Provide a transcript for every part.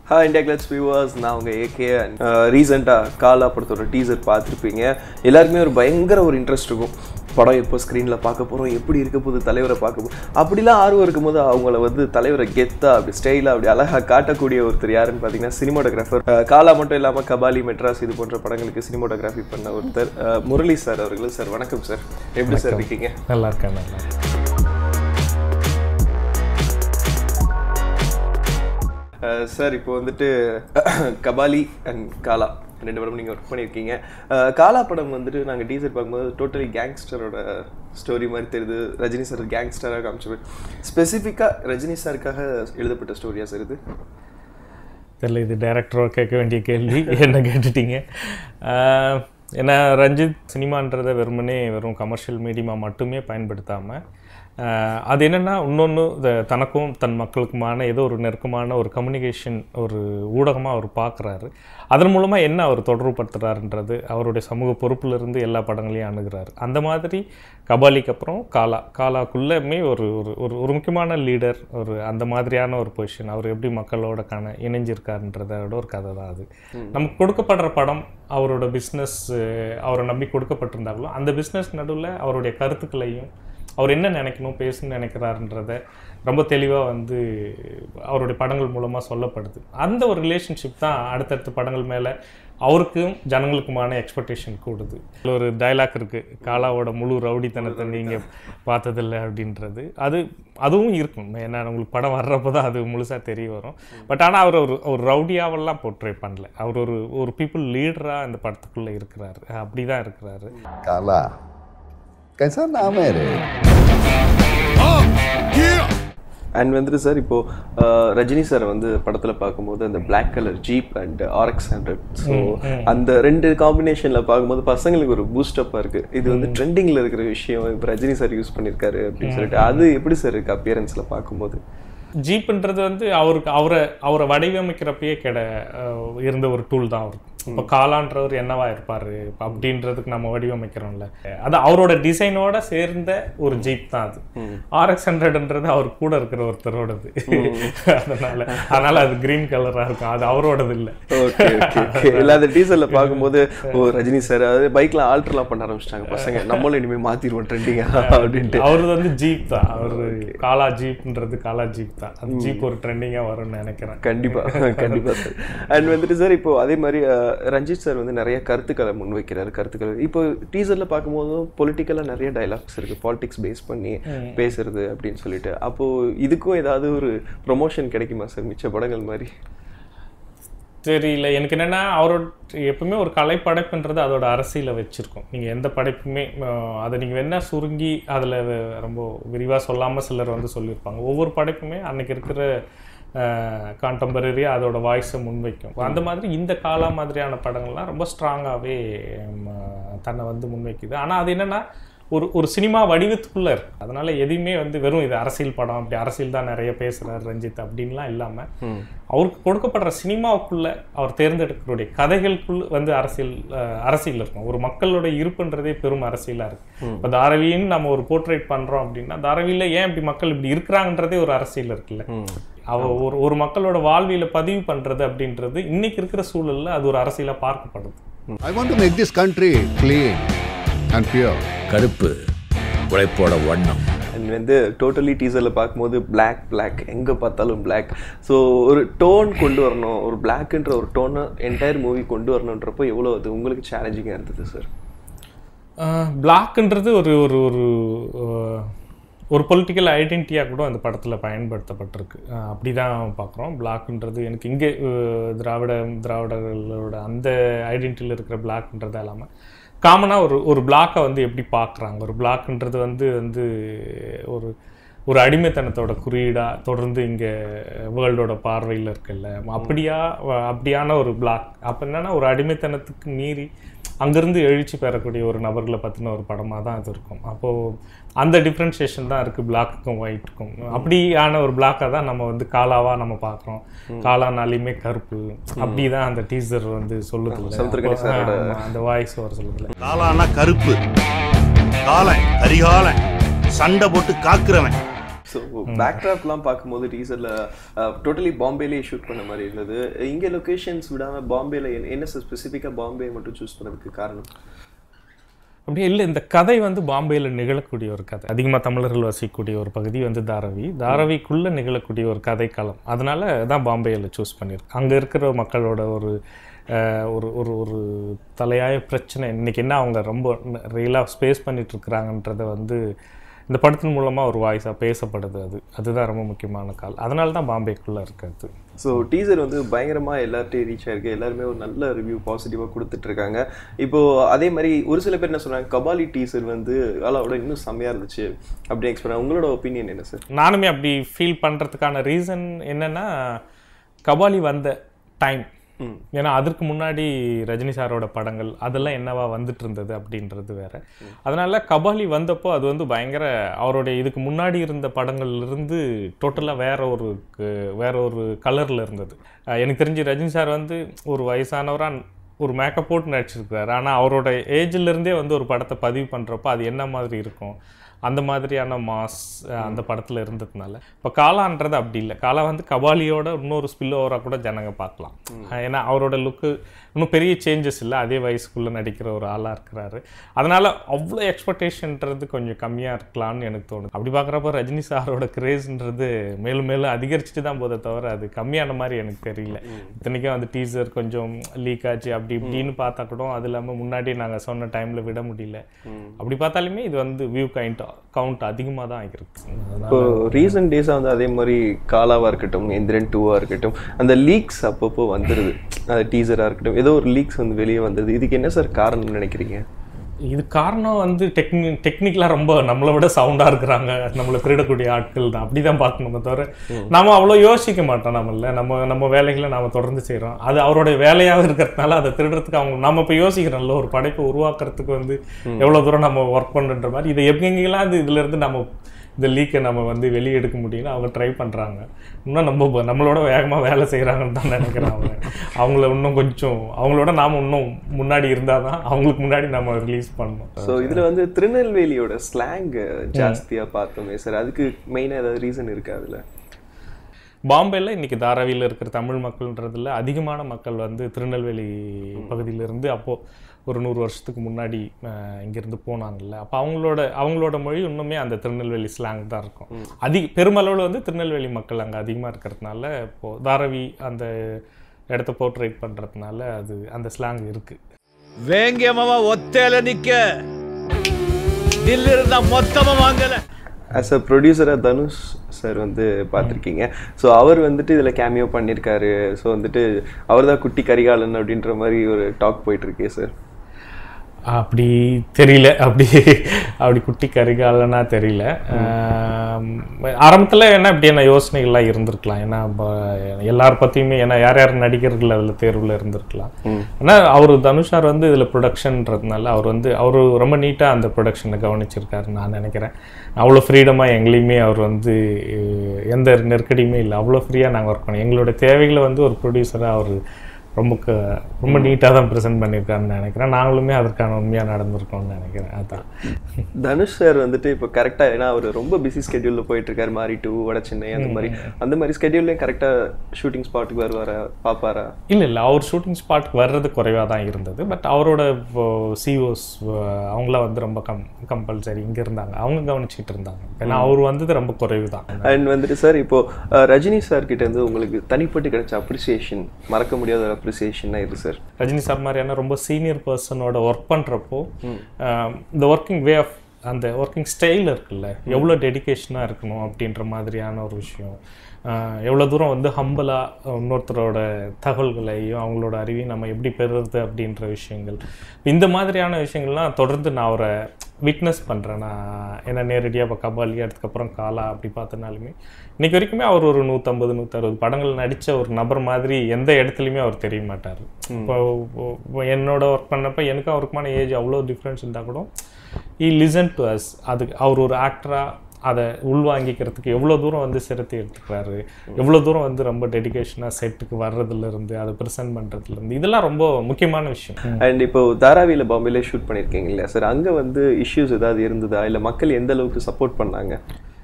Hi India Glitz viewers நான் உங்கள் AK ரீசெண்டாக காலா படத்தோட டீசர் பார்த்துருப்பீங்க எல்லாருக்குமே ஒரு பயங்கர ஒரு இன்ட்ரெஸ்ட் இருக்கும் படம் எப்போ ஸ்க்ரீனில் பார்க்க போகிறோம் எப்படி இருக்க போகுது தலைவரை பார்க்க போகிறோம் அப்படிலாம் ஆர்வம் இருக்கும்போது அவங்கள வந்து தலைவரை கெத்தா அப்படி ஸ்டைலாக அப்படி அழகாக காட்டக்கூடிய ஒருத்தர் யாருன்னு பார்த்தீங்கன்னா சினிமாட்டோகிராஃபர் காலா மட்டும் இல்லாமல் கபாலி மெட்ராஸ் இது போன்ற படங்களுக்கு சினிமாட்டோகிராஃபி பண்ண ஒருத்தர் அஹ், முரளி சார் அவர்கள் சார் வணக்கம் சார் எப்படி சார் இருக்கீங்க நல்லா இருக்கேன் நல்லா இருக்கேன். அஹ் சார் இப்போ வந்துட்டு கபாலி அண்ட் காலா ரெண்டு படமும் நீங்கள் ஒர்க் பண்ணியிருக்கீங்க அஹ் காலா படம் வந்துட்டு நாங்கள் டீசர் பார்க்கும்போது டோட்டலி கேங்ஸ்டரோட ஸ்டோரி மாதிரி தெரியுது ரஜினி சார் கேங்ஸ்டராக காமிச்சு ஸ்பெசிஃபிக்காக ரஜினி சாருக்காக எழுதப்பட்ட ஸ்டோரியா சார் இது தெரியல இது டைரக்டரோ கேட்க வேண்டிய கேள்வி என்ன கேட்டுட்டீங்க ஆஹ், ஏன்னா ரஞ்சித் சினிமான்றதை வெறுமனே வெறும் கமர்ஷியல் மீடியமாக மட்டுமே பயன்படுத்தாமல் அது என்னென்னா இன்னொன்று தனக்கும் தன் மக்களுக்குமான ஏதோ ஒரு நெருக்கமான ஒரு கம்யூனிகேஷன் ஒரு ஊடகமாக அவர் பார்க்குறாரு அதன் மூலமாக என்ன அவர் தொடர்புபடுத்துறாருன்றது அவருடைய சமூக பொறுப்பிலிருந்து எல்லா படங்களையும் அணுகிறாரு அந்த மாதிரி கபாலிக்கு அப்புறம் காலா காலாக்குள்ளேயுமே ஒரு ஒரு ஒரு ஒரு முக்கியமான லீடர் ஒரு அந்த மாதிரியான ஒரு பொசிஷன் அவர் எப்படி மக்களோட கண இணைஞ்சிருக்காருன்றதோட ஒரு கதை தான் அது நமக்கு கொடுக்கப்படுற படம் அவரோட பிஸ்னஸ் அவரை நம்பி கொடுக்கப்பட்டிருந்தாலும் அந்த பிஸ்னஸ் நடுவில் அவருடைய கருத்துக்களையும் அவர் என்ன நினைக்கணும் பேசணும்னு நினைக்கிறாருன்றத ரொம்ப தெளிவாக வந்து அவருடைய படங்கள் மூலமாக சொல்லப்படுது அந்த ஒரு ரிலேஷன்ஷிப் தான் அடுத்தடுத்த படங்கள் மேலே அவருக்கும் ஜனங்களுக்குமான எக்ஸ்பெக்டேஷன் கூடுது இதுல ஒரு டைலாக் இருக்குது காலாவோட முழு ரவுடித்தனத்தை நீங்கள் பார்த்ததில்ல அப்படின்றது அது அதுவும் இருக்கும் ஏன்னா உங்களுக்கு படம் வர்றப்போ தான் அது முழுசாக தெரிய வரும் பட் ஆனால் அவர் ஒரு ஒரு ரவுடியாவெல்லாம் போர்ட்ரே பண்ணல அவர் ஒரு ஒரு பீப்புள் லீடராக இந்த படத்துக்குள்ளே இருக்கிறாரு அப்படி தான் இருக்கிறாரு काला कैसा नाम है रे அண்ட் வந்துட்டு சார் இப்போ அஹ், ரஜினி சார் வந்து படத்துல பார்க்கும்போது அந்த Black colour jeep and RX hundred so அந்த ரெண்டு காம்பினேஷன்ல பார்க்கும்போது பசங்களுக்கு ஒரு பூஸ்டப்பா இருக்கு இது வந்து ட்ரெண்டிங்ல இருக்கிற விஷயம் இப்போ ரஜினி சார் யூஸ் பண்ணியிருக்காரு அப்படின்னு சொல்லிட்டு அது எப்படி சார் இருக்கு அப்பியரன்ஸ்ல பார்க்கும்போது ஜீப்ன்றது வந்து அவருக்கு அவரை அவரை வடிவமைக்கிறப்பயே கிட அஹ் இருந்த ஒரு டூல் தான் அவருக்கு இப்போ காலான்றவர் என்னவா இருப்பார் அப்படின்றதுக்கு நம்ம வடிவமைக்கிறோம்ல அது அவரோட டிசைனோட சேர்ந்த ஒரு ஜீப் தான் அது ஆர்எக்ஸ் ஹண்ட்ரட்ன்றது அவர் கூட இருக்கிற ஒருத்தரோடது அதனால அதனால அது கிரீன் கலராக இருக்கும் அது அவரோடது இல்லை ஓகே ஓகே ஓகே இல்லாத டீசர்ல பார்க்கும்போது ஓ ரஜினி சார் அதாவது பைக்ல ஆல்டர்லாம் பண்ண ஆரம்பிச்சிட்டாங்க பசங்க நம்மளும் இனிமே மாத்திடுவோம் ட்ரெண்டிங்கா அப்படின்ட்டு அவரது வந்து ஜீப் தான் அவர் காலா ஜீப்ன்றது காலா ஜீப் தான் அந்த ஜீப் ஒரு ட்ரெண்டிங்காக வரும்னு நினைக்கிறேன் கண்டிப்பா கண்டிப்பா சார் அண்ட் வந்துட்டு சார் இப்போ அதே மாதிரி அஹ், ரஞ்சித் சார் வந்து நிறைய கருத்துக்களை முன்வைக்கிறாரு கருத்துக்கள் இப்போ டீசர்ல பார்க்கும்போதும் பொலிட்டிக்கலாக நிறைய டைலாக்ஸ் இருக்கு பாலிடிக்ஸ் பேஸ் பண்ணி பேசுறது அப்படின்னு சொல்லிட்டு அப்போ இதுக்கும் ஏதாவது ஒரு ப்ரொமோஷன் கிடைக்குமா சார் மிச்ச படங்கள் மாதிரி தெரியல எனக்கு என்னன்னா அவரோட எப்பவுமே ஒரு கலை படைப்புன்றது அதோட அரசியலை வச்சிருக்கும் நீங்கள் எந்த படைப்புமே அஹ், அதை நீங்கள் வேணா சுருங்கி அதில் ரொம்ப விரிவாக சொல்லாமல் சிலர் வந்து சொல்லியிருப்பாங்க ஒவ்வொரு படைப்புமே அன்னைக்கு இருக்கிற கான்டெம்பரரியாக அதோட வாய்ஸை முன்வைக்கும் அந்த மாதிரி இந்த காலா மாதிரியான படங்கள்லாம் ரொம்ப ஸ்ட்ராங்காகவே தன்னை வந்து முன்வைக்குது ஆனால் அது என்னன்னா ஒரு ஒரு சினிமா வடிவத்துக்குள்ளே இருக்கு அதனால எதையுமே வந்து வெறும் இது அரசியல் படம் அப்படி அரசியல் தான் நிறைய பேசுகிறார் ரஞ்சித் அப்படின்லாம் இல்லாமல் அவருக்கு கொடுக்கப்படுற சினிமாவுக்குள்ள அவர் தேர்ந்தெடுக்கக்கூடிய கதைகளுக்குள் வந்து அரசியல் அஹ், அரசியல் இருக்கும் ஒரு மக்களோட இருப்புன்றதே பெரும் அரசியலா இருக்கு இப்போ தாரவின்னு நம்ம ஒரு போர்ட்ரேட் பண்றோம் அப்படின்னா தாரவியில ஏன் இப்படி மக்கள் இப்படி இருக்கிறாங்கன்றதே ஒரு அரசியல் இருக்குல்ல அவ ஒரு ஒரு மக்களோட வாழ்வியல பதிவு பண்றது அப்படின்றது இன்னைக்கு இருக்கிற சூழல்ல அது ஒரு அரசியலா பார்க்கப்படுது I want to make this country clean and pure. கருப்பு உழைப்போட வண்ணம் அண்ட் வந்து டோட்டலி டீசரில் பார்க்கும்போது Black Black எங்கே பார்த்தாலும் Black ஸோ ஒரு டோன் கொண்டு வரணும் ஒரு பிளாக்ன்ற ஒரு டோனை என்டையர் மூவி கொண்டு வரணுன்றப்போ எவ்வளோ அது உங்களுக்கு சேலஞ்சிங்காக இருந்தது சார் பிளாக்ன்றது ஒரு ஒரு ஒரு அஹ், ஒரு பொலிட்டிக்கல் ஐடென்டிட்டியாக கூட அந்த படத்தில் பயன்படுத்தப்பட்டிருக்கு அஹ், அப்படி தான் பார்க்குறோம் பிளாக்ன்றது எனக்கு இங்கே அஹ், திராவிட திராவிடர்களோட அந்த ஐடென்டிட்டியில் இருக்கிற பிளாக்ன்றது இல்லாமல் காமனாக ஒரு ஒரு பிளாக்கை வந்து எப்படி பார்க்குறாங்க ஒரு பிளாக்ன்றது வந்து வந்து ஒரு ஒரு அடிமைத்தனத்தோட குறியீடாக தொடர்ந்து இங்கே வேர்ல்டோட பார்வையில் இருக்குல்ல அப்படியா வ- அப்படியான ஒரு பிளாக் அப்போ என்னன்னா ஒரு அடிமைத்தனத்துக்கு மீறி அங்கேருந்து எழுச்சி பெறக்கூடிய ஒரு நபர்களை பற்றின ஒரு படமாக தான் அது இருக்கும் அப்போது அந்த டிஃப்ரென்ஷியேஷன் தான் இருக்குது பிளாக்குக்கும் ஒயிட்டுக்கும் அப்படியான ஒரு பிளாக்கை தான் நம்ம வந்து காலாவாக நம்ம பார்க்குறோம் காலானாலையுமே கருப்பு அப்படி தான் அந்த டீசர் வந்து சொல்லுது சமுத்திரக்கனி சாரோட- அந்த வாய்ஸ் வர சொல்லுதுல்ல காலானா கருப்பு காலன் கரிகாலன் சண்டை போட்டு காக்குறவன் ஸோ பேக்ட்ராப்லாம் பார்க்கும்போது டீசரில் டோட்டலி பாம்பேலேயே ஷூட் பண்ண மாதிரி இருந்தது இங்கே லொகேஷன்ஸ் விடாமல் பாம்பேல என்ன- என்ன சார் ஸ்பெசிஃபிக்காக பாம்பே மட்டும் சூஸ் பண்ணதுக்கு காரணம் அப்படியே இல்லை இந்த கதை வந்து பாம்பேயில் நிகழக்கூடிய ஒரு கதை அதிகமாக தமிழர்கள் வசிக்கக்கூடிய ஒரு பகுதி வந்து தாராவி தாராவிக்குள்ளே நிகழக்கூடிய ஒரு கதைக்களம் அதனால தான் பாம்பேயில் சூஸ் பண்ணியிருக்கேன் அங்கே இருக்கிற மக்களோட ஒரு அஹ், ஒரு ஒரு ஒரு தலையாய பிரச்சனை இன்னைக்கு என்ன அவங்க ரொம்ப ரியலாக ஸ்பேஸ் பண்ணிட்டு இருக்கிறாங்கன்றத வந்து இந்த படத்தின் மூலமாக ஒரு வாய்ஸாக பேசப்படுது அது அதுதான் ரொம்ப முக்கியமான கால் அதனால தான் பாம்பேக்குள்ளே இருக்கிறது ஸோ டீசர் வந்து பயங்கரமாக எல்லார்ட்டையும் ரீச் ஆயிருக்கு எல்லாருமே ஒரு நல்ல ரிவ்யூ பாசிட்டிவாக கொடுத்துட்டு இருக்காங்க இப்போ அதே மாதிரி ஒரு சில பேர் என்ன சொல்றாங்க கபாலி டீசர் வந்து அலாவோட இன்னும் செம்மையாக இருந்துச்சு அப்படி எக்ஸ்பிளைன் உங்களோட ஒப்பீனியன் என்ன சார் நானுமே அப்படி ஃபீல் பண்ணுறதுக்கான ரீசன் என்னன்னா கபாலி வந்த டைம் ஏன்னா அதற்கு முன்னாடி ரஜினி சாரோட படங்கள் அதெல்லாம் என்னவா வந்துட்டு இருந்தது அப்படின்றது வேற அதனால கபாலி வந்தப்போ அது வந்து பயங்கர அவருடைய இதுக்கு முன்னாடி இருந்த படங்கள்ல இருந்து டோட்டலாக வேற ஒரு க- வேற ஒரு கலர்ல இருந்தது அஹ் எனக்கு தெரிஞ்சு ரஜினி சார் வந்து ஒரு வயசானவரா ஒரு மேக்கப் போட்டு நடிச்சிருக்காரு ஆனால் அவரோட ஏஜ்ல இருந்தே வந்து ஒரு படத்தை பதிவு பண்ணுறப்போ அது என்ன மாதிரி இருக்கும் அந்த மாதிரியான மாஸ் அந்த படத்தில் இருந்ததுனால இப்போ காலான்றது அப்படி இல்லை காலா வந்து கபாலியோட இன்னொரு ஸ்பில் ஓவராக கூட ஜனங்க பார்க்கலாம் அஹ் ஏன்னா அவரோட லுக்கு இன்னும் பெரிய சேஞ்சஸ் இல்லை அதே வயசுக்குள்ளே நடிக்கிற ஒரு ஆளாக இருக்கிறாரு அதனால அவ்வளோ எக்ஸ்பெக்டேஷன்ன்றது கொஞ்சம் கம்மியாக இருக்கலாம்னு எனக்கு தோணுது அப்படி பார்க்குறப்ப ரஜினி சாரோட கிரேஸ்ன்றது மேலும் மேலும் அதிகரிச்சுட்டு தான் போதே தவிர அது கம்மியான மாதிரி எனக்கு தெரியல இத்தனைக்கும் அந்த டீசர் கொஞ்சம் லீக் ஆச்சு அப்படி இப்படின்னு பார்த்தா கூட அது இல்லாமல் முன்னாடி நாங்கள் சொன்ன டைமில் விட முடியல அப்படி பார்த்தாலுமே இது வந்து வியூ கவுண்ட் கவுண்ட் அதிகமாக தான் ஆகிருக்கு இப்போ ரீசன்ட் டேஸாக வந்து அதே மாதிரி காலாவாக இருக்கட்டும் எந்திரன் டூவாக இருக்கட்டும் அந்த லீக்ஸ் அப்பப்போ வந்துடுது அது டீசராக இருக்கட்டும் ஏதோ ஒரு லீக்ஸ் வந்து வெளியே வந்தது இதுக்கு என்ன சார் காரணம்னு நினைக்கிறீங்க இது காரணம் வந்து டெக்னி டெக்னிக்கலாக ரொம்ப நம்மளை விட சவுண்டாக இருக்கிறாங்க நம்மளை திருடக்கூடிய ஆட்கள் தான் அப்படி தான் பார்க்கணுமே தவிர நாம அவ்வளோ யோசிக்க மாட்டோம் நம்மள நம்ம நம்ம வேலைகளை நாம தொடர்ந்து செய்கிறோம் அது அவருடைய வேலையாக இருக்கிறதுனால அதை திருடுறதுக்கு அவங்க நம்ம இப்போ யோசிக்கிறோம்ல ஒரு படைப்பை உருவாக்குறதுக்கு வந்து எவ்வளோ தூரம் நம்ம ஒர்க் பண்ணுன்ற மாதிரி இதை எங்கெங்கெல்லாம் அது இதுலேருந்து நம்ம இந்த லீக்கை நம்ம வந்து வெளியே எடுக்க முடியும்னு அவங்க ட்ரை பண்ணுறாங்க இன்னும் நம்ம ப- நம்மளோட வேகமாக வேலை செய்கிறாங்கன்னு தான் நினைக்கிறேன் அவங்க அவங்கள இன்னும் கொஞ்சம் அவங்களோட நாம் இன்னும் முன்னாடி இருந்தால் தான் அவங்களுக்கு முன்னாடி நம்ம ரிலீஸ் பண்ணணும் ஸோ இதில் வந்து திருநெல்வேலியோட ஸ்லாங் ஜாஸ்தியாக பார்த்தோமே சார் அதுக்கு மெயினாக ஏதாவது ரீசன் இருக்கா அதில் பாம்பேல இன்னைக்கு தாராவியில் இருக்கிற தமிழ் மக்கள்ன்றதுல அதிகமான மக்கள் வந்து திருநெல்வேலி பகுதியிலிருந்து அப்போது ஒரு நூறு வருஷத்துக்கு முன்னாடி அஹ், இங்கிருந்து போனாங்கல்ல அப்போ அவங்களோட அவங்களோட மொழி இன்னுமே அந்த திருநெல்வேலி ஸ்லாங் தான் இருக்கும் அதிக பெருமளவில் வந்து திருநெல்வேலி மக்கள் அங்கே அதிகமாக இருக்கிறதுனால இப்போது தாராவி அந்த இடத்த போர்ட்ரேட் பண்ணுறதுனால அது அந்த ஸ்லாங் இருக்குது வேங்கியமாவா ஒத்தையில நிக்க தில்லிருந்தா மொத்தமா வாங்கல ஆஸ் அ ப்ரொடியூசராக தனுஷ் சார் வந்து பார்த்துருக்கீங்க ஸோ அவர் வந்துட்டு இதில் கேமியோ பண்ணியிருக்காரு ஸோ வந்துட்டு அவர் தான் குட்டி கரிகாலன் அப்படின்ற மாதிரி ஒரு டாக் போயிட்டுருக்கே சார் அப்படி தெரியல அப்படி அப்படி குட்டி கரிகாலனா தெரியல ஆரம்பத்தில் என்ன இப்படியான யோசனைகள்லாம் இருந்திருக்கலாம் ஏன்னா ப- எல்லார் பற்றியுமே ஏன்னா யார் யார் நடிகர்கள் அதில் தேர்வில் இருந்திருக்கலாம் ஆனால் அவர் தனுஷார் வந்து இதில் ப்ரொடக்ஷன்றதுனால அவர் வந்து அவர் ரொம்ப நீட்டாக அந்த ப்ரொடக்ஷனை கவனிச்சிருக்காரு நான் நினைக்கிறேன் அவ்வளோ ஃப்ரீடமாக எங்களையுமே அவர் வந்து அஹ், எந்த நெருக்கடியுமே இல்லை அவ்வளோ ஃப்ரீயாக நாங்கள் ஒர்க் பண்ணோம் எங்களோட தேவைகளை வந்து ஒரு ப்ரொடியூசராக அவர் ரொம்ப க ரொம்ப நீட்டாக தான் ப்ரெசென்ட் பண்ணியிருக்காருன்னு நினைக்கிறேன் நாங்களுமே அதற்கான உண்மையாக நடந்திருக்கோம்னு நினைக்கிறேன் அதான் தனுஷ் சார் வந்துட்டு இப்போ கரெக்டாக ஏன்னா அவர் ரொம்ப பிஸி ஸ்கெடியூலில் போயிட்டு இருக்காரு மாறி டூ வட சென்னை அந்த மாதிரி அந்த மாதிரி ஸ்கெடியூல்லையும் கரெக்டாக ஷூட்டிங் ஸ்பாட்டுக்கு வருவாரா பார்ப்பாரா இல்லை இல்லை அவர் ஷூட்டிங் ஸ்பாட்க்கு வர்றது குறைவாக தான் இருந்தது பட் அவரோட சிஓஸ் அவங்களாம் வந்து ரொம்ப கம் கம்பல்சரி இங்கே இருந்தாங்க அவங்க கவனிச்சிட்டு இருந்தாங்க ஏன்னா அவர் வந்தது ரொம்ப குறைவு தான் அண்ட் வந்துட்டு சார் இப்போ அஹ், ரஜினி சார் கிட்ட இருந்து உங்களுக்கு தனிப்பட்டு கிடைச்ச அப்ரிசியேஷன் மறக்க முடியாத ஒரு அப்ரிசியேஷன்னா இது சார் ரஜினி சார் மாதிரியான ரொம்ப சீனியர் பர்சனோட ஒர்க் பண்ணுறப்போ இந்த ஒர்க்கிங் வே ஆஃப் அந்த ஒர்க்கிங் ஸ்டைல் இருக்குல்ல எவ்வளோ டெடிகேஷனாக இருக்கணும் அப்படின்ற மாதிரியான ஒரு விஷயம் ஆஹ் எவ்வளோ தூரம் வந்து ஹம்பலாக இன்னொருத்தரோட தகவல்களையும் அவங்களோட அறிவையும் நம்ம எப்படி பெறுறது அப்படின்ற விஷயங்கள் இந்த மாதிரியான விஷயங்கள்லாம் தொடர்ந்து நான் அவரை விட்னஸ் பண்ணுறேன் நான் என்ன நேரடியாக இப்போ கபாலி அதுக்கப்புறம் காலா அப்படி பார்த்தனாலுமே இன்னைக்கு வரைக்குமே அவர் ஒரு நூற்றம்பது நூற்றறுபது படங்கள் நடித்த ஒரு நபர் மாதிரி எந்த இடத்துலையுமே அவர் தெரிய மாட்டார் இப்போ இப்போ என்னோட ஒர்க் பண்ணப்போ எனக்கும் அவருக்குமான ஏஜ் அவ்வளோ டிஃப்ரென்ஸ் இருந்தால் கூட ஈ லிசன் டு அஸ் அதுக்கு அவர் ஒரு ஆக்டராக அதை உள்வாங்கிக்கிறதுக்கு எவ்வளோ தூரம் வந்து சிரத்தை எடுத்துக்கிறாரு எவ்வளோ தூரம் வந்து ரொம்ப டெடிகேஷனாக செட்டுக்கு வர்றதுலேருந்து அதை ப்ரெசென்ட் பண்ணுறதுலேருந்து இதெல்லாம் ரொம்ப முக்கியமான விஷயம் அண்ட் இப்போ தாராவியில் பாம்பேல ஷூட் பண்ணியிருக்கீங்க இல்லையா சார் அங்கே வந்து இஷ்யூஸ் ஏதாவது இருந்ததா இல்லை மக்கள் எந்த அளவுக்கு சப்போர்ட் பண்ணாங்க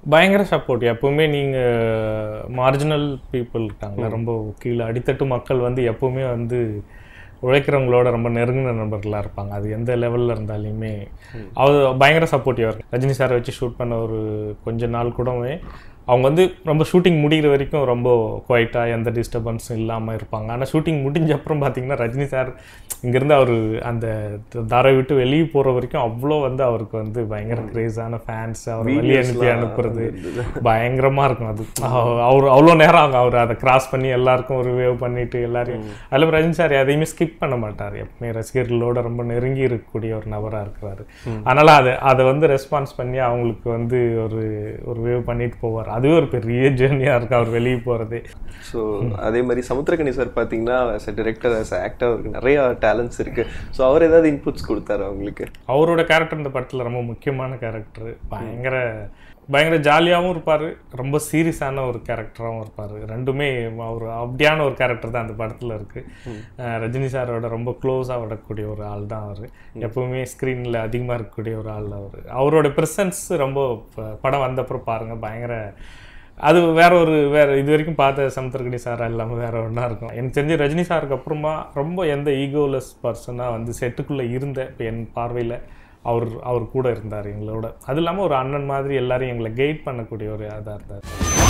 பயங்கர சப்போர்ட் எப்பவுமே நீங்கள் மார்ஜினல் பீப்புள் இருக்காங்களா ரொம்ப கீழே அடித்தட்டு மக்கள் வந்து எப்பவுமே வந்து உழைக்கிறவங்களோட ரொம்ப நெருங்கின நண்பர்களாக இருப்பாங்க அது எந்த லெவலில் இருந்தாலுமே அவர் பயங்கர சப்போர்ட்டிவாக இருக்கும் ரஜினி சாரை வச்சு ஷூட் பண்ண ஒரு கொஞ்ச நாள் கூடவே அவங்க வந்து ரொம்ப ஷூட்டிங் முடிகிற வரைக்கும் ரொம்ப குவைட்டாக எந்த டிஸ்டர்பன்ஸும் இல்லாமல் இருப்பாங்க ஆனால் ஷூட்டிங் முடிஞ்ச அப்புறம் பார்த்தீங்கன்னா ரஜினி சார் இங்கேருந்து அவர் அந்த தாரை விட்டு வெளியே போகிற வரைக்கும் அவ்வளோ வந்து அவருக்கு வந்து பயங்கர கிரேஸான ஃபேன்ஸ் அவர் வெளியே அனுப்பி அனுப்புறது பயங்கரமாக இருக்கும் அது அவ- அவர் அவ்வளோ நேரம் ஆகும் அவர் அதை கிராஸ் பண்ணி எல்லாருக்கும் ஒரு வேவ் பண்ணிட்டு எல்லாரையும் அதில் ரஜினி சார் எதையுமே ஸ்கிப் பண்ண மாட்டார் எப்பவுமே ரசிகர்களோட ரொம்ப நெருங்கி இருக்கக்கூடிய ஒரு நபராக இருக்கிறாரு அதனால் அதை அதை வந்து ரெஸ்பான்ஸ் பண்ணி அவங்களுக்கு வந்து ஒரு ஒரு வேவ் பண்ணிட்டு போவார் அதுவே ஒரு பெரிய ஜேர்னியாக இருக்கும் அவர் வெளியே போகிறதே ஸோ அதே மாதிரி சமுத்திரகனி சார் பார்த்தீங்கன்னா as a director as a actor அவருக்கு நிறைய டேலண்ட்ஸ் இருக்கு ஸோ அவர் ஏதாவது இன்புட்ஸ் கொடுத்தாரு அவங்களுக்கு அவரோட கேரக்டர் இந்த படத்தில் ரொம்ப முக்கியமான கேரக்டர் பயங்கர பயங்கர ஜாலியாகவும் இருப்பார் ரொம்ப சீரியஸான ஒரு கேரக்டராகவும் இருப்பார் ரெண்டுமே அவர் அப்படியான ஒரு கேரக்டர் தான் அந்த படத்தில் இருக்குது ரஜினி சாரோட ரொம்ப க்ளோஸாக விடக்கூடிய ஒரு ஆள் தான் அவர் எப்பவுமே ஸ்க்ரீனில் அதிகமாக இருக்கக்கூடிய ஒரு ஆள் அவர் அவரோட ப்ரெசன்ஸ் ரொம்ப ப- படம் வந்தப்புறம் பாருங்கள் பயங்கர அது வேற ஒரு வேற இது வரைக்கும் பார்த்த சமுத்திரகனி சாரா இல்லாமல் வேற ஒன்றா இருக்கும் எனக்கு தெரிஞ்சு ரஜினி சாருக்கு அப்புறமா ரொம்ப எந்த ஈகோலெஸ் பர்சனாக வந்து செட்டுக்குள்ளே இருந்த இப்போ என் பார்வையில் அவர் அவர் கூட இருந்தார் எங்களோட அது இல்லாமல் ஒரு அண்ணன் மாதிரி எல்லாரையும் எங்களை கைட் பண்ணக்கூடிய ஒரு இதாக இருந்தார்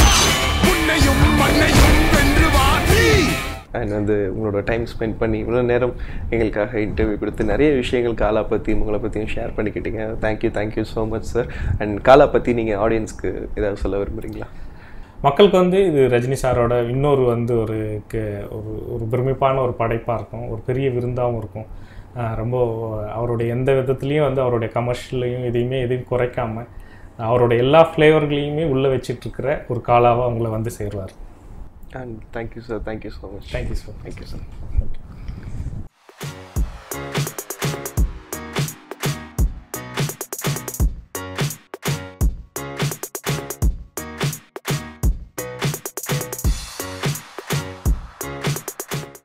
அண்ட் வந்து உங்களோட டைம் ஸ்பெண்ட் பண்ணி இவ்வளோ நேரம் எங்களுக்காக இன்டர்வியூ கொடுத்து நிறைய விஷயங்கள் காலா பற்றி உங்களை பற்றியும் ஷேர் பண்ணிக்கிட்டீங்க thank you thank you so much sir and Kaala பற்றி நீங்கள் ஆடியன்ஸ்க்கு ஏதாவது சொல்ல விரும்புறீங்களா மக்களுக்கு வந்து இது ரஜினி சாரோட இன்னொரு வந்து ஒரு க- ஒரு ஒரு பெருமைப்பான ஒரு படைப்பாக இருக்கும் ஒரு பெரிய விருந்தாகவும் இருக்கும் ஆஹ் ரொம்ப அவருடைய எந்த விதத்துலேயும் வந்து அவருடைய கமர்ஷியலையும் இதையுமே எதையும் குறைக்காம அவருடைய எல்லா ஃப்ளேவர்களையுமே உள்ளே வச்சிட்ருக்கிற ஒரு காலாவை அவங்கள வந்து சேருவார் and thank you sir thank you so much thank you sir thank you sir thank you